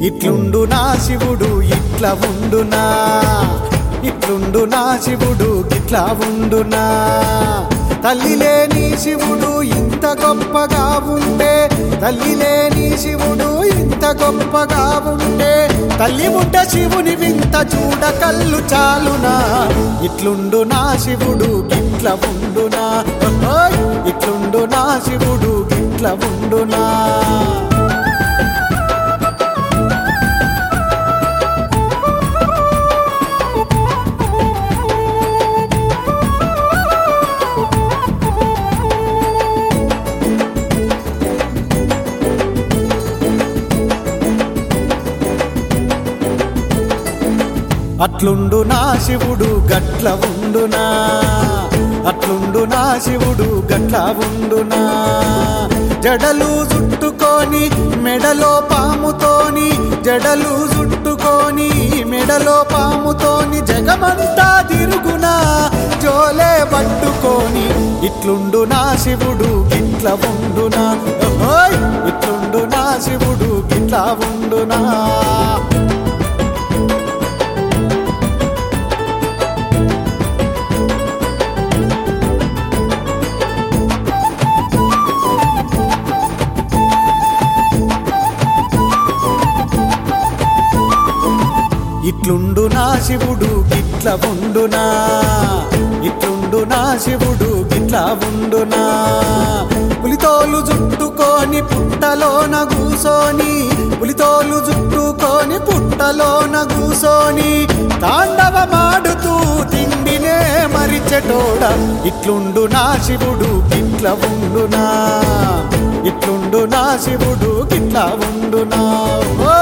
ఇట్లుండు నా శివుడు ఇట్లా ఉండునా ఇట్లుండు నా శివుడు ఇట్లా ఉండునా తల్లి లేని శివుడు ఇంత గొప్పగా ఉండే తల్లి లేని శివుడు ఇంత గొప్పగా ఉండే తల్లి ముడ్డ శివుని వింత చూడ కళ్ళు చాలునా ఇట్లుండు నా శివుడు గిట్ల ఉండునా ఓయ్! ఇట్లుండు నా శివుడు గిట్ల ఉండునా అట్లుండు నా శివుడు గట్ల ఉండునా అట్లుండు నా శివుడు గట్ల ఉండునా జడలు చుట్టుకొని మెడలో పాముతోని జడలు చుట్టుకొని మెడలో పాముతోని జగమంతా తిరుగునా జోలే పట్టుకొని ఇట్లుండు నా శివుడు గిట్ల ఉండునా ఓయ్! ఇట్లుండు నా శివుడు గిట్ల ఉండునా ఇట్లుండు నా శివుడు గిట్ల ఉండునా ఇట్లుండు నా శివుడు గిట్ల ఉండునా పులితోలు జుట్టుకొని పుట్టలోన కూసోని పులితోలు జుట్టుకొని పుట్టలోన కూసోని తాండవమాడుతూ తిండినే మరిచెటోడ ఇట్లుండు నా శివుడు గిట్ల ఉండునా ఇట్లుండు నా శివుడు గిట్ల ఉండునా ఓ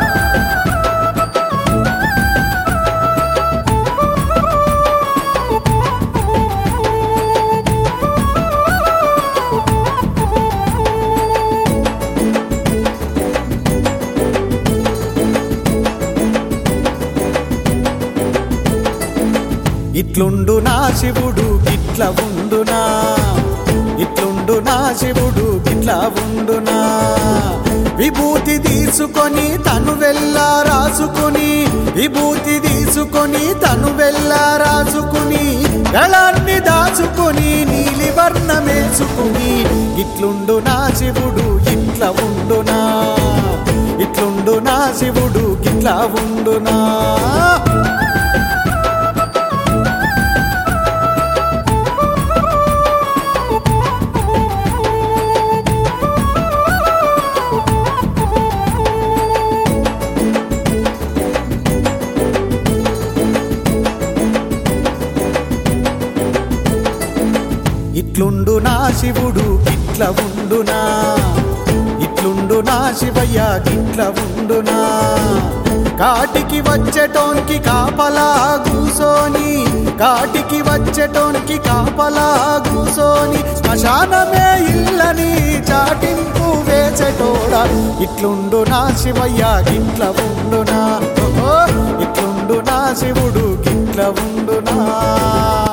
ఇట్లుండు నా శివుడు గిట్ల ఉండునా ఇట్లుండు నా శివుడు గిట్ల ఉండునా విభూతి తీసుకొని తను వెళ్ళా రాసుకుని విభూతి తీసుకొని తను వెళ్ళా రాసుకుని గళాన్ని దాచుకొని నీలి వర్ణమేసుకుని ఇట్లుండు నా శివుడు ఇట్ల ఉండునా ఇట్లుండు నా శివుడు గిట్ల ఉండునా ఇట్లుండు నా శివుడు ఇట్ల ఉండునా ఇట్లుండు నా శివయ్య గిట్ల ఉండునా కాటికి వచ్చేటోనికి కాపలా కూసోని కాటికి వచ్చేటోనికి కాపలా కూసోని శ్మశానమే ఇల్లని చాటింపు వేసేటోడ ఇట్లుండు నా శివయ్య గిట్ల ఉండునా ఓహో, ఇట్లుండు నా శివుడు గిట్ల ఉండునా